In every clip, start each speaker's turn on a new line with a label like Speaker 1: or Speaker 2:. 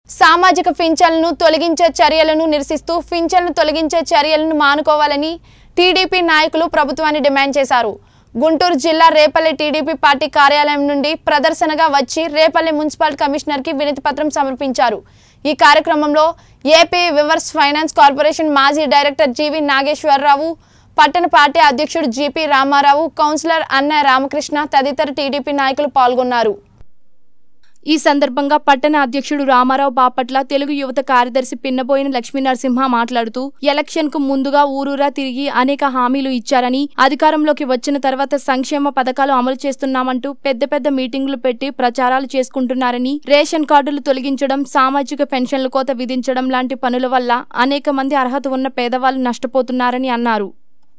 Speaker 1: సామాజిక పింఛన్లను తొలగించే చర్యలను నిరసిస్తూ పింఛన్లు తొలగించే చర్యలను మానుకోవాలని టీడీపీ నాయకులు ప్రభుత్వాన్ని డిమాండ్ చేశారు గుంటూరు జిల్లా రేపల్లి టీడీపీ పార్టీ కార్యాలయం నుండి ప్రదర్శనగా వచ్చి రేపల్లి మున్సిపల్ కమిషనర్కి వినతి పత్రం సమర్పించారు ఈ కార్యక్రమంలో ఏపీ వివర్స్ ఫైనాన్స్ కార్పొరేషన్ మాజీ డైరెక్టర్ జీవి నాగేశ్వరరావు పట్టణ పార్టీ అధ్యక్షుడు జీపీ రామారావు కౌన్సిలర్ అన్న రామకృష్ణ తదితర టీడీపీ నాయకులు పాల్గొన్నారు ఈ సందర్భంగా పట్టణ అధ్యక్షుడు రామారావు బాపట్ల తెలుగు యువత కార్యదర్శి పిన్నబోయిన లక్ష్మీ నరసింహ మాట్లాడుతూ ఎలక్షన్ కు ముందుగా ఊరూరా తిరిగి అనేక హామీలు ఇచ్చారని అధికారంలోకి వచ్చిన తర్వాత సంక్షేమ పథకాలు అమలు చేస్తున్నామంటూ పెద్ద పెద్ద మీటింగులు పెట్టి ప్రచారాలు చేసుకుంటున్నారని రేషన్ కార్డులు తొలగించడం సామాజిక పెన్షన్ల కోత విధించడం లాంటి పనుల వల్ల అనేక మంది అర్హత ఉన్న పేదవాళ్ళు నష్టపోతున్నారని అన్నారు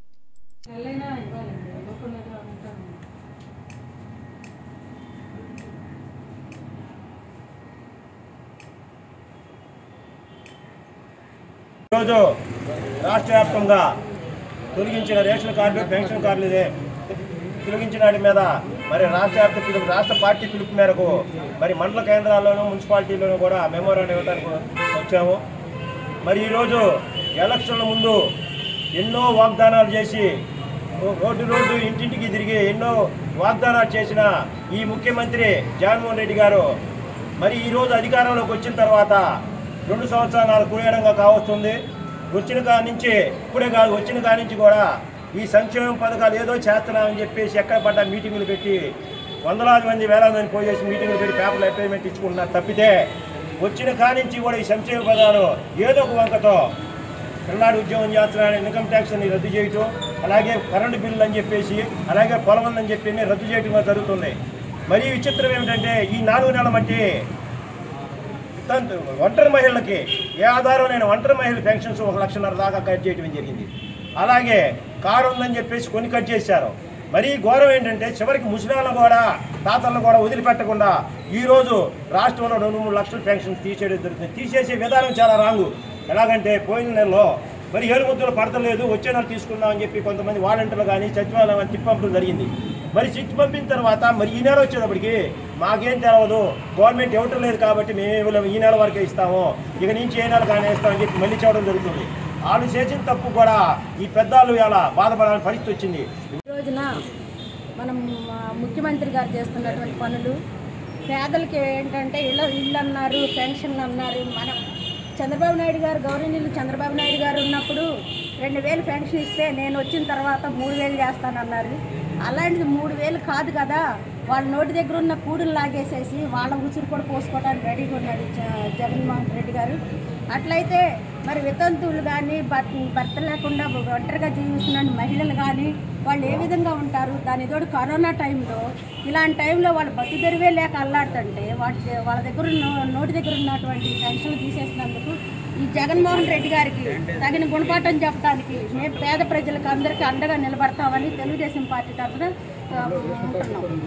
Speaker 2: ఈరోజు రాష్ట్ర వ్యాప్తంగా తొలగించిన రేషన్ కార్డు పెన్షన్ కార్డులు ఇదే తొలగించిన వాటి మీద మరి రాష్ట్ర వ్యాప్త పిలుపు రాష్ట్ర పార్టీ పిలుపు మేరకు మరి మండల కేంద్రాల్లోనూ మున్సిపాలిటీల్లోనూ కూడా మెమోరాండం ఇవ్వడానికి వచ్చాము మరి ఈరోజు ఎలక్షన్ల ముందు ఎన్నో వాగ్దానాలు చేసి రోడ్డు రోడ్డు ఇంటింటికి తిరిగి ఎన్నో వాగ్దానాలు చేసిన ఈ ముఖ్యమంత్రి జగన్మోహన్ రెడ్డి గారు మరి ఈరోజు అధికారంలోకి వచ్చిన తర్వాత రెండు సంవత్సరాలు కూడేయడంగా కావస్తుంది వచ్చిన కాడి నుంచి ఇప్పుడే కాదు వచ్చిన కాడి నుంచి కూడా ఈ సంక్షేమ పథకాలు ఏదో చేస్తున్నామని చెప్పేసి ఎక్కడ పడ్డ మీటింగులు పెట్టి వందలాది మంది వేలాది మంది పోయేసి మీటింగులు పెట్టి పేపర్లు అపాయింట్మెంట్ ఇచ్చుకుంటున్నారు తప్పితే వచ్చిన కాడి నుంచి కూడా ఈ సంక్షేమ పథకాలు ఏదో ఒక వంకతో పిల్లాడు ఉద్యోగం చేస్తున్నాడు ఇన్కమ్ ట్యాక్స్ అని రద్దు చేయటం అలాగే కరెంటు బిల్లు అని చెప్పేసి అలాగే పొలం ఉందని చెప్పి అన్ని రద్దు చేయటం కూడా జరుగుతుంది మరి విచిత్రం ఏమిటంటే ఈ నాలుగు నెలల మట్టి తంతు ఒంటరి మహిళలకి ఏ ఆధారం లేని ఒంటరి మహిళల పెన్షన్స్ ఒక లక్షన్నర దాకా కట్ చేయడం జరిగింది అలాగే కారు ఉందని చెప్పేసి కొన్ని కట్ చేశారు మరీ ఘోరం ఏంటంటే చివరికి ముసలాళ్ళను కూడా తాతలను కూడా వదిలిపెట్టకుండా ఈరోజు రాష్ట్రంలో రెండు మూడు లక్షల పెన్షన్స్ తీసేయడం జరుగుతుంది తీసేసే విధానం చాలా రాంగు ఎలాగంటే పోయిన నెలలో మరి ఏడు ముద్దులు పడతలేదు వచ్చే నెల తీసుకుందామని చెప్పి కొంతమంది వాలంటీర్లు కానీ సచివాలయం కానీ తిప్పంపడం జరిగింది మరి చిట్టి పంపిన తర్వాత మరి ఈ నెల వచ్చేటప్పటికి మాకేం తెలవదు గవర్నమెంట్ ఇవ్వటం లేదు కాబట్టి మేము ఇవ్వలేము ఈ నెల వరకే ఇస్తాము ఇక నుంచి ఏ నెల కానీ ఇస్తామని చెప్పి మళ్ళీ చేయడం జరుగుతుంది వాళ్ళు చేసిన తప్పు కూడా ఈ పెద్దవాళ్ళు ఇలా బాధపడాలని పరిస్థితి వచ్చింది
Speaker 3: ఈ రోజున మనం ఆ, ముఖ్యమంత్రి గారు చేస్తున్నటువంటి పనులు పేదలకి ఏంటంటే ఇళ్ళ ఇళ్ళు అన్నారు పెన్షన్లు అన్నారు మనం చంద్రబాబు నాయుడు గారు గౌరవనీయులు చంద్రబాబు నాయుడు గారు ఉన్నప్పుడు రెండు వేలు పెన్షన్ ఇస్తే నేను వచ్చిన తర్వాత మూడు వేలు చేస్తానన్నారు అలాంటిది మూడు వేలు కాదు కదా వాళ్ళ నోటి దగ్గర ఉన్న కూడులు లాగేసేసి వాళ్ళ ఉసురు కూడా పోసుకోవడానికి రెడీగా ఉన్నాడు జ- జగన్మోహన్ రెడ్డి గారు అట్లయితే మరి వితంతువులు కానీ భర్త భర్త లేకుండా ఒంటరిగా జీవిస్తున్న మహిళలు కానీ వాళ్ళు ఏ విధంగా ఉంటారు దాని తోడు కరోనా టైంలో ఇలాంటి టైంలో వాళ్ళు బతుదెరివే లేక అల్లాడుతుంటే వాటి వాళ్ళ దగ్గర ఉన్న నోటి దగ్గర ఉన్నటువంటి పెన్షన్లు తీసేసినందుకు ఈ జగన్మోహన్ రెడ్డి గారికి తగిన గుణపాఠం చెప్పడానికి మేము పేద ప్రజలకు అందరికీ అండగా నిలబడతామని తెలుగుదేశం పార్టీ తరఫున ఆ, ఉంటున్నాం